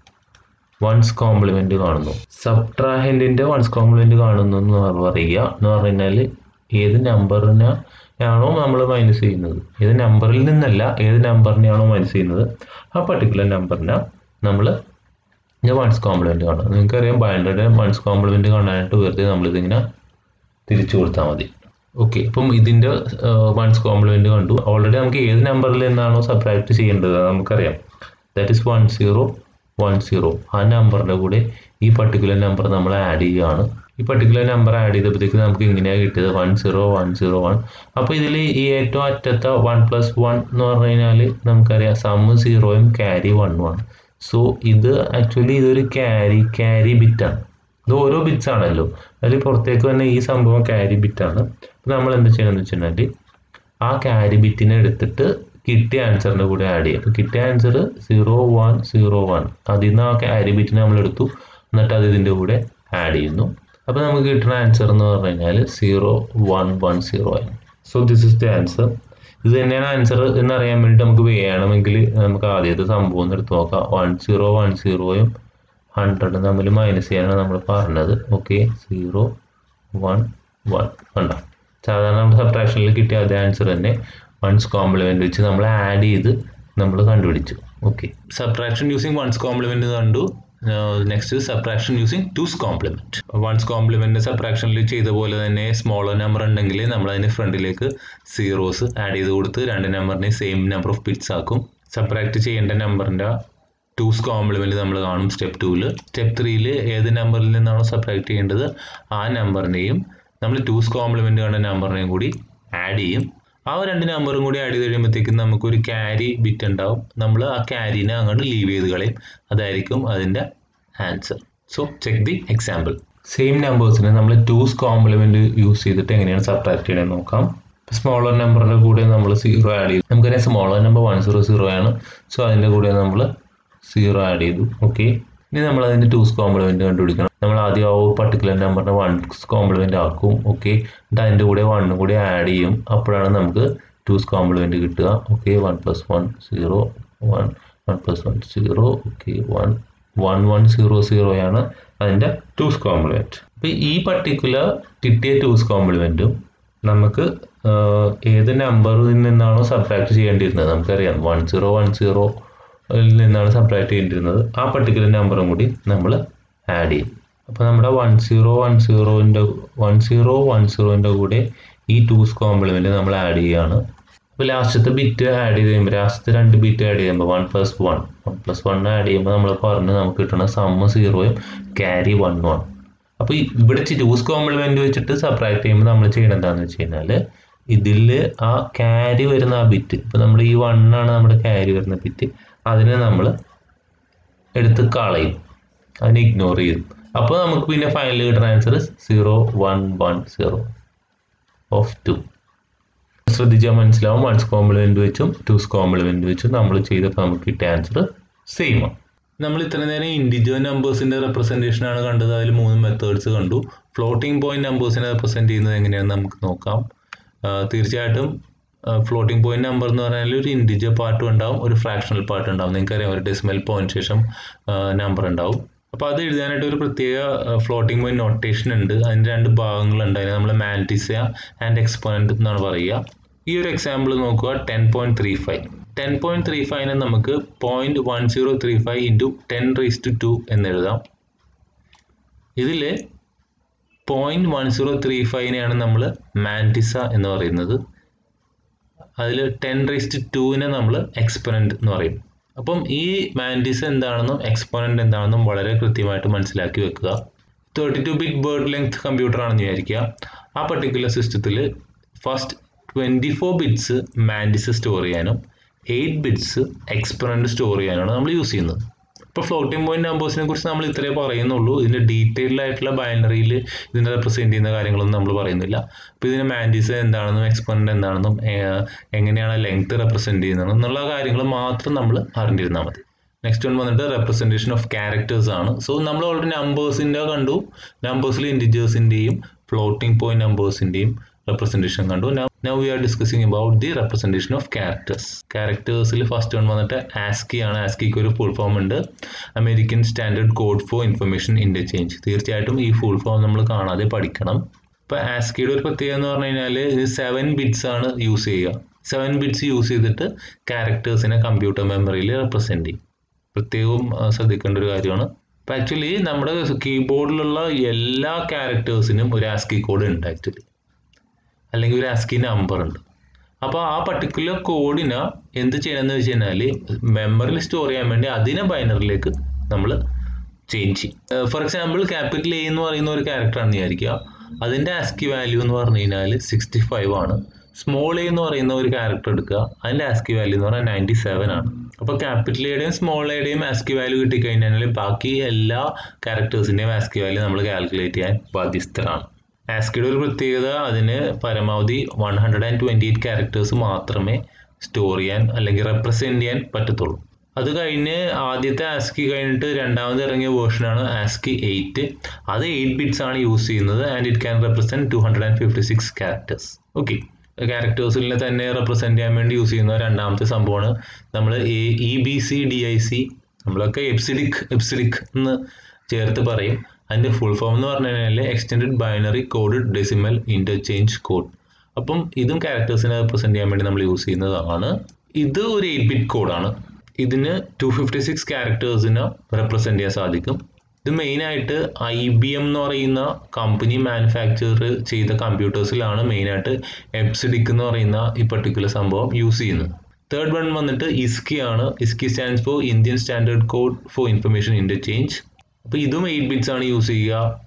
വൺസ് കോംപ്ലിമെൻറ്റ് കാണുന്നു സബ്ട്രാഹൻറ്റിൻ്റെ വൺസ് കോംപ്ലിമെൻറ്റ് കാണുന്നു എന്ന് പറയുക എന്ന് പറഞ്ഞു കഴിഞ്ഞാൽ ഏത് നമ്പറിനെ ആണോ നമ്മൾ മൈനസ് ചെയ്യുന്നത് ഏത് നമ്പറിൽ നിന്നല്ല ഏത് നമ്പറിനെയാണോ മൈനസ് ചെയ്യുന്നത് ആ പർട്ടിക്കുലർ നമ്പറിനെ നമ്മൾ വൺസ് കോംപ്ലിമെൻറ്റ് കാണും നിങ്ങൾക്കറിയാം ബൈൻഡറുടെ വൺസ് കോംപ്ലിമെൻറ്റ് കാണാനായിട്ട് വെറുതെ നമ്മളിതിങ്ങനെ തിരിച്ചു കൊടുത്താൽ മതി ഓക്കെ ഇപ്പം ഇതിൻ്റെ വൺസ് കോംപ്ലിമെൻറ്റ് കണ്ടു ഓൾറെഡി നമുക്ക് ഏത് നമ്പറിൽ നിന്നാണോ സബ്ട്രാക്ട് ചെയ്യേണ്ടത് നമുക്കറിയാം that is one zero one zero ആ നമ്പറിൻ്റെ കൂടെ ഈ പർട്ടിക്കുലർ നമ്പർ നമ്മൾ ആഡ് ചെയ്യുകയാണ് ഈ പർട്ടിക്കുലർ നമ്പർ ആഡ് ചെയ്തപ്പോഴത്തേക്ക് നമുക്ക് ഇങ്ങനെയാണ് കിട്ടിയത് one zero one zero one അപ്പോൾ ഇതിൽ ഈ ഏറ്റവും അറ്റത്തെ വൺ പ്ലസ് വൺ എന്ന് പറഞ്ഞു കഴിഞ്ഞാൽ നമുക്കറിയാം സമ്മ് സീറോയും ക്യാരി വണ്ണും ആണ് സോ ഇത് ആക്ച്വലി ഇതൊരു ക്യാരി ക്യാരി ബിറ്റാണ് ഇത് ഓരോ ബിറ്റ്സ് ആണല്ലോ അതിൽ പുറത്തേക്ക് തന്നെ ഈ സംഭവം ക്യാരി ബിറ്റാണ് അപ്പോൾ നമ്മൾ എന്താ ചെയ്യണമെന്ന് വെച്ചിട്ടുണ്ടെങ്കിൽ ആ ക്യാരി ബിറ്റിനെ എടുത്തിട്ട് കിട്ടിയ ആൻസറിൻ്റെ കൂടെ ആഡ് ചെയ്യും അപ്പോൾ കിട്ടിയ answer zero one zero one അതിൽ നിന്ന് ആ ക്യാരി ബിറ്റിനെ നമ്മൾ എടുത്തു എന്നിട്ട് അത് ഇതിൻ്റെ കൂടെ ആഡ് ചെയ്യുന്നു അപ്പോൾ നമുക്ക് കിട്ടുന്ന ആൻസർ എന്ന് പറഞ്ഞു കഴിഞ്ഞാൽ സീറോ വൺ വൺ സീറോ ആയി so this is the answer ഇത് തന്നെയാണ് ആൻസർ എന്നറിയാൻ വേണ്ടി നമുക്ക് വേണമെങ്കിൽ നമുക്ക് ആദ്യത്തെ സംഭവം ഒന്ന് എടുത്ത് നോക്കാം വൺ സീറോ വൺ സീറോയും ഹൺഡ്രഡ് തമ്മിൽ മൈനസ് ചെയ്യാനാണ് നമ്മൾ പറഞ്ഞത് ഓക്കെ സീറോ വൺ വൺ കണ്ട സാധാരണ നമ്മുടെ സബ്ട്രാക്ഷനിൽ കിട്ടിയ അതേ ആൻസർ തന്നെ വൺസ് കോംപ്ലിമെൻ്റ് വെച്ച് നമ്മൾ ആഡ് ചെയ്ത് നമ്മൾ കണ്ടുപിടിച്ചു okay subtraction using one's complement കണ്ടു next subtraction using two's complement one's complement സബ്ട്രാക്ഷനിൽ ചെയ്ത പോലെ തന്നെ സ്മോളർ നമ്പർ ഉണ്ടെങ്കിൽ നമ്മൾ അതിന് ഫ്രണ്ടിലേക്ക് സീറോസ് ആഡ് ചെയ്ത് കൊടുത്ത് രണ്ട് നമ്പറിനെ സെയിം നമ്പർ ഓഫ് ബിറ്റ്സ് ആക്കും സബ്ട്രാക്ട് ചെയ്യേണ്ട നമ്പറിൻ്റെ ടൂസ് കോംപ്ലിമെൻറ്റ് നമ്മൾ കാണും സ്റ്റെപ്പ് ടൂവിൽ സ്റ്റെപ്പ് ത്രീയിൽ ഏത് നമ്പറിൽ നിന്നാണോ സബ്ട്രാക്ട് ചെയ്യേണ്ടത് ആ നമ്പറിനെയും നമ്മൾ ടൂസ് കോംപ്ലിമെൻറ്റ് കണ്ട നമ്പറിനെയും കൂടി ആഡ് ചെയ്യും ആ രണ്ട് നമ്പറും കൂടി ആഡ് ചെയ്ത് കഴിയുമ്പോഴത്തേക്കും നമുക്കൊരു ക്യാരി ബിറ്റ് ഉണ്ടാവും നമ്മൾ ആ ക്യാരിനെ അങ്ങോട്ട് ലീവ് ചെയ്ത് കളയും അതായിരിക്കും അതിൻ്റെ answer so check the example same നമ്പേഴ്സിനെ നമ്മൾ ടൂസ് കോംപ്ലിമെന്റ് യൂസ് ചെയ്തിട്ട് എങ്ങനെയാണ് സബ്ട്രാക്ട് ചെയ്യണമെന്ന് നോക്കാം സ്മോളർ നമ്പറിൻ്റെ കൂടെ നമ്മൾ സീറോ ആഡ് ചെയ്തു നമുക്കറിയാം smaller number one zero zero ആണ് സോ അതിൻ്റെ കൂടെ നമ്മൾ സീറോ ആഡ് ചെയ്തു ഓക്കെ ഇനി നമ്മൾ അതിൻ്റെ ടൂസ് കോംപ്ലിമെന്റ് കണ്ടുപിടിക്കണം നമ്മൾ ആദ്യം ആ പർട്ടിക്കുലർ നമ്പറിനെ വൺസ് കോംപ്ലിമെന്റ് ആക്കും ഓക്കെ എന്നിട്ട് അതിൻ്റെ കൂടെ വണ്ണും കൂടി ആഡ് ചെയ്യും അപ്പോഴാണ് നമുക്ക് ടൂസ് കോംപ്ലിമെന്റ് കിട്ടുക okay one plus one zero one one plus one zero okay one one one zero സീറോയാണ് അതിൻ്റെ ടൂസ് കോംപ്ലിമെന്റ് അപ്പോൾ ഈ പർട്ടിക്കുലർ കിട്ടിയ ടൂസ് കോംപ്ലിമെന്റും നമുക്ക് ഏത് നമ്പറിൽ നിന്നാണോ സബ്ട്രാക്ട് ചെയ്യേണ്ടിയിരുന്നത് നമുക്കറിയാം വൺ സീറോ വൺ സീറോ നിന്നാണ് സബ്ട്രാക്ട് ചെയ്യേണ്ടിയിരുന്നത് ആ പർട്ടിക്കുലർ നമ്പറും കൂടി നമ്മൾ ആഡ് ചെയ്യും അപ്പോൾ നമ്മുടെ വൺ സീറോ വൺ സീറോൻ്റെ വൺ സീറോ വൺ സീറോൻ്റെ കൂടെ ഈ ടൂസ് കോംപ്ലിമെന്റ് നമ്മൾ ആഡ് ചെയ്യുകയാണ് അപ്പോൾ ലാസ്റ്റത്തെ ബിറ്റ് ആഡ് ചെയ്ത് കഴിയുമ്പോൾ ലാസ്റ്റത്തെ രണ്ട് ബിറ്റ് ആഡ് ചെയ്യുമ്പോൾ one plus one one plus one add ചെയ്യുമ്പോൾ നമ്മൾ പറഞ്ഞ് നമുക്ക് കിട്ടുന്ന സമ്മ് സീറോയും ക്യാരി വൺ വൺ അപ്പോൾ ഇവിടെ ടൂസ് കോംപ്ലിമെന്റ് വെച്ചിട്ട് സബ്ട്രാക്ട് ചെയ്യുമ്പോൾ നമ്മൾ ചെയ്യണത് എന്താണെന്ന് വെച്ച് കഴിഞ്ഞാൽ ഇതിൽ ആ ക്യാരി വരുന്ന ആ ബിറ്റ് ഇപ്പോൾ നമ്മൾ ഈ വൺ ആണ് നമ്മുടെ ക്യാരി വരുന്ന ബിറ്റ് അതിനെ നമ്മൾ എടുത്ത് കളയും അതിനെ ഇഗ്നോർ ചെയ്യും അപ്പോൾ നമുക്ക് പിന്നെ ഫൈനൽ കിട്ടുന്ന answer zero one one zero of two ശ്രദ്ധിച്ചാൽ മനസ്സിലാവും വൺസ് കോംപ്ലിമെന്റ് വെച്ചും ടൂസ് കോംപ്ലിമെന്റ് വെച്ചും നമ്മൾ ചെയ്തപ്പോൾ നമുക്ക് കിട്ടിയ ആൻസർ സെയിം ആണ് നമ്മൾ ഇത്ര നേരം ഇൻഡിവിജ്വൽ നമ്പേഴ്സിന്റെ റെപ്രസെന്റേഷൻ ആണ് കണ്ടത് അതിൽ മൂന്ന് മെത്തേഡ്സ് കണ്ടു ഫ്ലോട്ടിംഗ് പോയിന്റ് നമ്പേഴ്സിനെ റെപ്രസെന്റ് ചെയ്യുന്നത് എങ്ങനെയാണെന്ന് നമുക്ക് നോക്കാം തീർച്ചയായിട്ടും ഫ്ലോട്ടിംഗ് പോയിന്റ് നമ്പർ എന്ന് പറഞ്ഞാൽ ഒരു ഇൻഡിജർ പാർട്ടും ഉണ്ടാവും ഒരു ഫ്രാക്ഷണൽ പാർട്ട് ഉണ്ടാവും നിങ്ങൾക്കറിയാം ഒരു ഡെസിമൽ പോയിന്റ് ശേഷം നമ്പർ ഉണ്ടാവും അപ്പോൾ അത് എഴുതാനായിട്ട് ഒരു പ്രത്യേക ഫ്ലോട്ടിംഗ് പോയിന്റ് നൊട്ടേഷൻ ഉണ്ട് അതിൻ്റെ രണ്ട് ഭാഗങ്ങളുണ്ട് അതിനെ നമ്മൾ മാൻറ്റിസ ആൻഡ് എക്സ്പോനന്റ് എന്നാണ് പറയുക ഈ ഒരു എക്സാമ്പിൾ നോക്കുക ten point three five ten point three ഫൈവിനെ നമുക്ക് point one zero three five into ten raise to two എന്ന് എഴുതാം ഇതിൽ പോയിന്റ് വൺ സീറോ ത്രീ ഫൈവിനെയാണ് നമ്മൾ മാൻറ്റിസ എന്ന് പറയുന്നത് അതിൽ ടെൻ റേസ്റ്റ് ടുവിനെ നമ്മൾ എക്സ്പൊനന്റ് എന്ന് പറയും അപ്പം ഈ മാൻറ്റിസ എന്താണെന്നും എക്സ്പോനന്റ് എന്താണെന്നും വളരെ കൃത്യമായിട്ട് മനസ്സിലാക്കി വെക്കുക thirty two bit word length computer ആണെന്ന് വിചാരിക്കുക ആ പർട്ടിക്കുലർ സിസ്റ്റത്തിൽ first twenty four bits mantissa store ചെയ്യാനും എയ്റ്റ് ബിറ്റ്സ് എക്സ്പൊനന്റ് സ്റ്റോർ ചെയ്യാനാണ് നമ്മൾ യൂസ് ചെയ്യുന്നത് ഇപ്പോൾ ഫ്ലോട്ടിംഗ് പോയിന്റ് നമ്പേഴ്സിനെ കുറിച്ച് നമ്മൾ ഇത്രേ പറയുന്നുള്ളൂ ഇതിൻ്റെ ഡീറ്റെയിൽഡ് ആയിട്ടുള്ള ബൈനറിയിൽ ഇതിനെ റെപ്രസെൻറ്റ് ചെയ്യുന്ന കാര്യങ്ങളൊന്നും നമ്മൾ പറയുന്നില്ല അപ്പോൾ ഇതിന് മാൻഡിസ് എന്താണെന്നും എക്സ്പൊനന്റ് എന്താണെന്നും എങ്ങനെയാണ് ലെങ്ത് റെപ്രസെൻറ്റ് ചെയ്യുന്നത് എന്നുള്ള കാര്യങ്ങൾ മാത്രം നമ്മൾ അറിഞ്ഞിരുന്നാൽ മതി നെക്സ്റ്റ് വൺ വന്നിട്ട് റെപ്രസെൻറ്റേഷൻ ഓഫ് ക്യാരക്ടേഴ്സ് ആണ് സോ നമ്മൾ ഓൾറെഡി നമ്പേഴ്സിൻ്റെ കണ്ടു നമ്പേഴ്സിൽ ഇൻഡിജേഴ്സിൻ്റെയും ഫ്ലോട്ടിംഗ് പോയിന്റ് നമ്പേഴ്സിൻ്റെയും റെപ്രസെൻറ്റേഷൻ കണ്ടു now we are discussing about the representation of characters ക്യാരക്ടേഴ്സിൽ ഫസ്റ്റ് വൺ വന്നിട്ട് ആസ്കി ആണ് ആസ്കിക്ക് ഒരു ഫുൾ ഫോം ഉണ്ട് American standard code for information interchange തീർച്ചയായിട്ടും ഈ ഫുൾ ഫോം നമ്മൾ കാണാതെ പഠിക്കണം ഇപ്പോൾ ആസ്കിയുടെ ഒരു പ്രത്യേകത എന്ന് പറഞ്ഞു കഴിഞ്ഞാൽ ഇത് സെവൻ ബിറ്റ്സ് ആണ് യൂസ് ചെയ്യുക സെവൻ ബിറ്റ്സ് യൂസ് ചെയ്തിട്ട് ക്യാരക്ടേഴ്സിനെ കമ്പ്യൂട്ടർ മെമ്മറിയിൽ റെപ്രസെൻറ്റ് ചെയ്യും പ്രത്യേകവും ശ്രദ്ധിക്കേണ്ട ഒരു കാര്യമാണ് അപ്പോൾ ആക്ച്വലി നമ്മുടെ കീബോർഡിലുള്ള എല്ലാ ക്യാരക്ടേഴ്സിനും ഒരു ആസ്കി കോഡ് ഉണ്ട് ആക്ച്വലി അല്ലെങ്കിൽ ഒരു ആസ്കി നമ്പർ ഉണ്ട് അപ്പോൾ ആ പർട്ടിക്കുലർ കോഡിന് എന്ത് ചെയ്യണമെന്ന് വെച്ച് കഴിഞ്ഞാൽ മെമ്മറിയിൽ സ്റ്റോർ ചെയ്യാൻ വേണ്ടി അതിനെ ബൈനറിലേക്ക് നമ്മൾ ചേഞ്ച് ചെയ്യും ഫോർ എക്സാമ്പിൾ ക്യാപിറ്റൽ എ എന്ന് പറയുന്ന ഒരു ക്യാരക്ടറാണെന്ന് വിചാരിക്കുക അതിൻ്റെ ആസ്കി വാല്യൂ എന്ന് പറഞ്ഞു കഴിഞ്ഞാൽ സിക്സ്റ്റി ഫൈവ് ആണ് സ്മോൾ എ എന്ന് പറയുന്ന ഒരു ക്യാരക്ടർ എടുക്കുക അതിൻ്റെ ആസ്കി വാല്യൂ എന്ന് പറഞ്ഞാൽ നയൻറ്റി സെവൻ ആണ് അപ്പോൾ ക്യാപിറ്റൽ എയുടെയും സ്മോൾ എയുടെയും ആസ്കി വാല്യൂ കിട്ടിക്കഴിഞ്ഞാൽ ബാക്കി എല്ലാ ക്യാരക്ടേഴ്സിൻ്റെയും ആസ്കി വാല്യൂ നമ്മൾ കാൽക്കുലേറ്റ് ചെയ്യാൻ ബാധ്യസ്ഥരാണ് ആസ്കിയുടെ ഒരു പ്രത്യേകത അതിന് പരമാവധി one hundred and twenty eight characters മാത്രമേ സ്റ്റോർ ചെയ്യാൻ അല്ലെങ്കിൽ റെപ്രസെൻറ്റ് ചെയ്യാൻ പറ്റത്തുള്ളൂ അത് കഴിഞ്ഞ് ആദ്യത്തെ ആസ്കി കഴിഞ്ഞിട്ട് രണ്ടാമത് ഇറങ്ങിയ വേർഷനാണ് ആസ്കി എയ്റ്റ് അത് എയ്റ്റ് ബിറ്റ്സ് ആണ് യൂസ് ചെയ്യുന്നത് and it can represent two hundred and fifty six characters okay ക്യാരക്ടേഴ്സിൽ തന്നെ റെപ്രസെൻറ്റ് ചെയ്യാൻ വേണ്ടി യൂസ് ചെയ്യുന്ന രണ്ടാമത്തെ സംഭവമാണ് നമ്മൾ A E B C D I C നമ്മളൊക്കെ എപ്സിഡിക് എപ്സിഡിക് എന്ന് ചേർത്ത് പറയും അതിൻ്റെ ഫുൾ ഫോം എന്ന് പറഞ്ഞു കഴിഞ്ഞാൽ extended binary code decimal interchange code അപ്പം ഇതും ക്യാരക്ടേഴ്സിനെ റെപ്രസെൻറ്റ് ചെയ്യാൻ വേണ്ടി നമ്മൾ യൂസ് ചെയ്യുന്നതാണ് ഇത് ഒരു എയ്റ്റ് ബിറ്റ് കോഡാണ് ഇതിന് ടു ഫിഫ്റ്റി സിക്സ് ക്യാരക്ടേഴ്സിന് റെപ്രസെൻറ്റ് ചെയ്യാൻ സാധിക്കും ഇത് മെയിനായിട്ട് ഐ ബി എം എന്ന് പറയുന്ന കമ്പനി മാനുഫാക്ചർ ചെയ്ത കമ്പ്യൂട്ടേഴ്സിലാണ് മെയിനായിട്ട് എപ്സിഡിക് എന്ന് പറയുന്ന ഈ പർട്ടിക്കുലർ സംഭവം യൂസ് ചെയ്യുന്നത് തേർഡ് വൺ വന്നിട്ട് ഇസ്കി ആണ് ISCII stands for Indian standard code for information interchange അപ്പോൾ ഇതും എയ്റ്റ് ബിറ്റ്സ് ആണ് യൂസ് ചെയ്യുക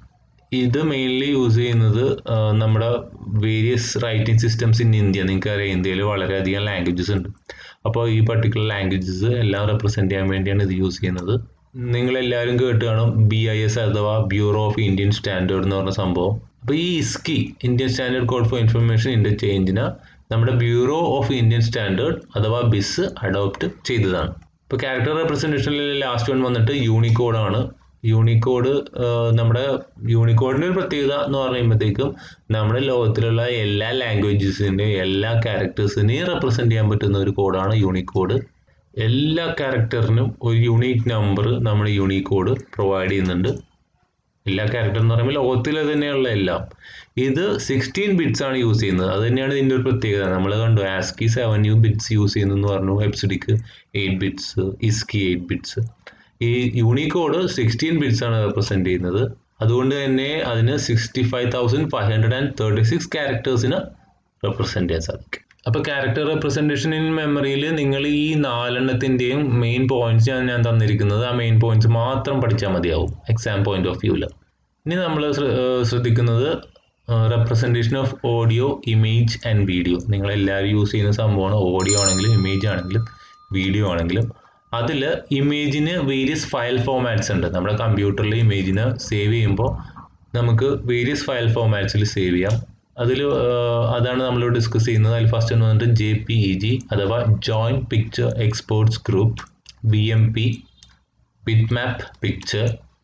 ഇത് മെയിൻലി യൂസ് ചെയ്യുന്നത് ആ, നമ്മുടെ various writing systems in India നിങ്ങൾക്കറിയാം ഇന്ത്യയിൽ വളരെയധികം ലാംഗ്വേജസ് ഉണ്ട് അപ്പോൾ ഈ പർട്ടിക്കുലർ ലാംഗ്വേജസ് എല്ലാം റെപ്രസെൻറ്റ് ചെയ്യാൻ വേണ്ടിയാണ് ഇത് യൂസ് ചെയ്യുന്നത് നിങ്ങൾ എല്ലാവരും കേട്ട് കാണും ബി ഐ എസ് അഥവാ ബ്യൂറോ ഓഫ് ഇന്ത്യൻ സ്റ്റാൻഡേർഡ് എന്ന് പറഞ്ഞ സംഭവം അപ്പോൾ ഈ ISCII Indian standard code for information ഇൻ്റർചേഞ്ചിന് നമ്മുടെ ബ്യൂറോ ഓഫ് ഇന്ത്യൻ സ്റ്റാൻഡേർഡ് അഥവാ ബിസ് അഡോപ്റ്റ് ചെയ്തതാണ് ഇപ്പോൾ ക്യാരക്ടർ റെപ്രസെൻറ്റേഷനിൽ ലാസ്റ്റ് വൺ വന്നിട്ട് യൂണിക്കോഡാണ് യൂണിക്കോഡ് നമ്മുടെ യൂണിക്കോഡിൻ്റെ ഒരു പ്രത്യേകത എന്ന് പറയുമ്പോഴത്തേക്കും നമ്മുടെ ലോകത്തിലുള്ള എല്ലാ ലാംഗ്വേജസിൻ്റെയും എല്ലാ ക്യാരക്ടേഴ്സിനെയും റെപ്രസെൻറ്റ് ചെയ്യാൻ പറ്റുന്ന ഒരു കോഡാണ് യൂണിക്കോഡ് എല്ലാ ക്യാരക്ടറിനും ഒരു യുണീക്ക് നമ്പർ നമ്മുടെ യൂണിക്കോഡ് പ്രൊവൈഡ് ചെയ്യുന്നുണ്ട് എല്ലാ ക്യാരക്ടർ എന്ന് പറയുമ്പോൾ ലോകത്തിലെ തന്നെയുള്ള എല്ലാം ഇത് സിക്സ്റ്റീൻ ബിറ്റ്സ് ആണ് യൂസ് ചെയ്യുന്നത് അത് തന്നെയാണ് ഇതിൻ്റെ ഒരു പ്രത്യേകത നമ്മൾ കണ്ടു ആസ്കി സെവൻ യു ബിറ്റ്സ് യൂസ് ചെയ്യുന്നു പറഞ്ഞു EBCDIC eight bits ISCII eight bits ഈ യൂണിക്കോഡ് സിക്സ്റ്റീൻ ബിറ്റ്സ് ആണ് റെപ്രസെൻറ്റ് ചെയ്യുന്നത് അതുകൊണ്ട് തന്നെ അതിന് sixty five thousand five hundred and thirty six ക്യാരക്ടേഴ്സിന് റെപ്രസെൻറ്റ് ചെയ്യാൻ സാധിക്കും അപ്പോൾ ക്യാരക്ടർ റെപ്രസെൻറ്റേഷൻ ഇൻ മെമ്മറിയിൽ നിങ്ങൾ ഈ നാലെണ്ണത്തിൻ്റെയും മെയിൻ പോയിന്റ്സ് ഞാൻ ഞാൻ തന്നിരിക്കുന്നത് ആ മെയിൻ പോയിന്റ്സ് മാത്രം പഠിച്ചാൽ മതിയാവും എക്സാം പോയിന്റ് ഓഫ് വ്യൂവിൽ ഇനി നമ്മൾ ശ്രദ്ധിക്കുന്നത് representation of audio image and video നിങ്ങൾ എല്ലാവരും യൂസ് ചെയ്യുന്ന സംഭവമാണ് ഓഡിയോ ആണെങ്കിലും ഇമേജ് ആണെങ്കിലും വീഡിയോ ആണെങ്കിലും അതിൽ ഇമേജിന് വേരിയസ് ഫയൽ ഫോമാറ്റ്സ് ഉണ്ട് നമ്മുടെ കമ്പ്യൂട്ടറിൽ ഇമേജിന് സേവ് ചെയ്യുമ്പോൾ നമുക്ക് വേരിയസ് ഫയൽ ഫോമാറ്റ്സിൽ സേവ് ചെയ്യാം അതിൽ അതാണ് നമ്മൾ ഡിസ്കസ് ചെയ്യുന്നത് അതിൽ ഫസ്റ്റ് എന്ന് വന്നിട്ട് ജെ പി ഇ ജി അഥവാ joint picture exports group B M P bit map picture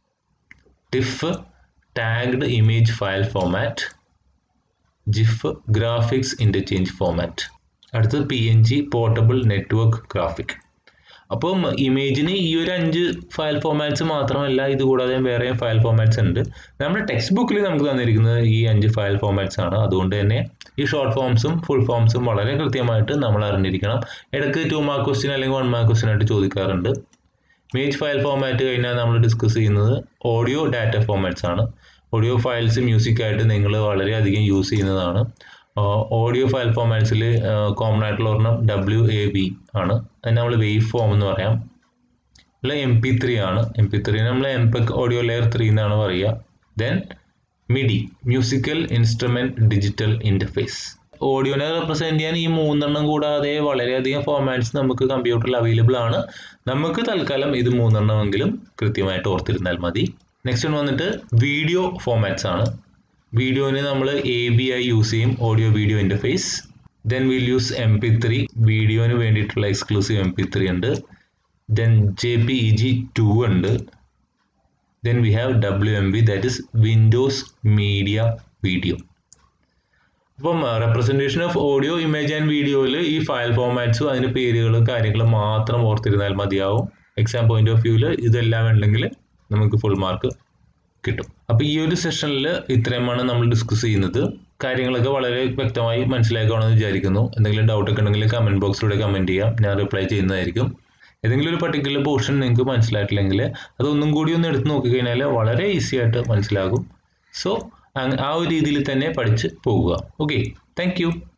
TIFF tagged image file format GIF graphics interchange format അടുത്തത് P N G portable network graphic അപ്പം ഇമേജിന് ഈ ഒരു അഞ്ച് ഫയൽ ഫോമാറ്റ്സ് മാത്രമല്ല ഇത് കൂടാതെ വേറെ ഫയൽ ഫോമാറ്റ്സ് ഉണ്ട് നമ്മുടെ ടെക്സ്റ്റ് ബുക്കിൽ നമുക്ക് തന്നിരിക്കുന്നത് ഈ അഞ്ച് ഫയൽ ഫോമാറ്റ്സ് ആണ് അതുകൊണ്ട് തന്നെ ഈ ഷോർട്ട് ഫോംസും ഫുൾ ഫോംസും വളരെ കൃത്യമായിട്ട് നമ്മൾ അറിഞ്ഞിരിക്കണം ഇടയ്ക്ക് ടു മാർക്ക് ക്വസ്റ്റ്യൻ അല്ലെങ്കിൽ വൺ മാർക്ക് ക്വസ്റ്റ്യൻ ആയിട്ട് ചോദിക്കാറുണ്ട് ഇമേജ് ഫയൽ ഫോമാറ്റ് കഴിഞ്ഞാൽ നമ്മൾ ഡിസ്കസ് ചെയ്യുന്നത് ഓഡിയോ ഡാറ്റ ഫോമാറ്റ്സ് ആണ് ഓഡിയോ ഫയൽസ് മ്യൂസിക് ആയിട്ട് നിങ്ങൾ വളരെയധികം യൂസ് ചെയ്യുന്നതാണ് ഓഡിയോ ഫയൽ ഫോമാറ്റ്സിൽ കോമൺ ആയിട്ടുള്ള ഒരെണ്ണം ഡബ്ല്യു എ വി ആണ് അതിന് നമ്മൾ വേവ് ഫോം എന്ന് പറയാം അല്ല എം പി ത്രീ ആണ് എം പി ത്രീ നമ്മൾ MPEG audio layer three എന്നാണ് പറയുക then MIDI musical instrument digital interface ഓഡിയോനെ റെപ്രസെന്റ് ചെയ്യാൻ ഈ മൂന്നെണ്ണം കൂടാതെ വളരെയധികം ഫോമാറ്റ്സ് നമുക്ക് കമ്പ്യൂട്ടറിൽ അവൈലബിൾ ആണ് നമുക്ക് തൽക്കാലം ഇത് മൂന്നെണ്ണമെങ്കിലും കൃത്യമായിട്ട് ഓർത്തിരുന്നാൽ മതി നെക്സ്റ്റ് വൺ വന്നിട്ട് വീഡിയോ ഫോമാറ്റ്സ് ആണ് വീഡിയോന് നമ്മൾ എ ബി ഐ യൂസ് ചെയ്യും audio video interface then will use M P three വീഡിയോന് വേണ്ടിയിട്ടുള്ള എക്സ്ക്ലൂസീവ് എം പി ത്രീ ഉണ്ട് then J P E G two ഉണ്ട് then we have W M V that is Windows media video അപ്പം representation of audio image and വീഡിയോയിൽ ഈ ഫയൽ ഫോമാറ്റ്സും അതിൻ്റെ പേരുകളും കാര്യങ്ങളും മാത്രം ഓർത്തിരുന്നാൽ മതിയാവും എക്സാം പോയിന്റ് ഓഫ് വ്യൂവിൽ ഇതെല്ലാം ഉണ്ടെങ്കിൽ നമുക്ക് ഫുൾ മാർക്ക് കിട്ടും അപ്പോൾ ഈ ഒരു സെഷനിൽ ഇത്രയുമാണ് നമ്മൾ ഡിസ്കസ് ചെയ്യുന്നത് കാര്യങ്ങളൊക്കെ വളരെ വ്യക്തമായി മനസ്സിലാക്കുകയാണെന്ന് വിചാരിക്കുന്നു എന്തെങ്കിലും ഡൗട്ട് ഒക്കെ ഉണ്ടെങ്കിൽ കമൻറ്റ് ബോക്സിലൂടെ കമൻറ്റ് ചെയ്യാം ഞാൻ റിപ്ലൈ ചെയ്യുന്നതായിരിക്കും ഏതെങ്കിലും ഒരു പർട്ടിക്കുലർ പോർഷൻ നിങ്ങൾക്ക് മനസ്സിലായിട്ടില്ലെങ്കിൽ അതൊന്നും കൂടി ഒന്ന് എടുത്ത് നോക്കിക്കഴിഞ്ഞാൽ വളരെ ഈസി ആയിട്ട് മനസ്സിലാകും സോ ആ ഒരു രീതിയിൽ തന്നെ പഠിച്ച് പോകുക ഓക്കെ താങ്ക്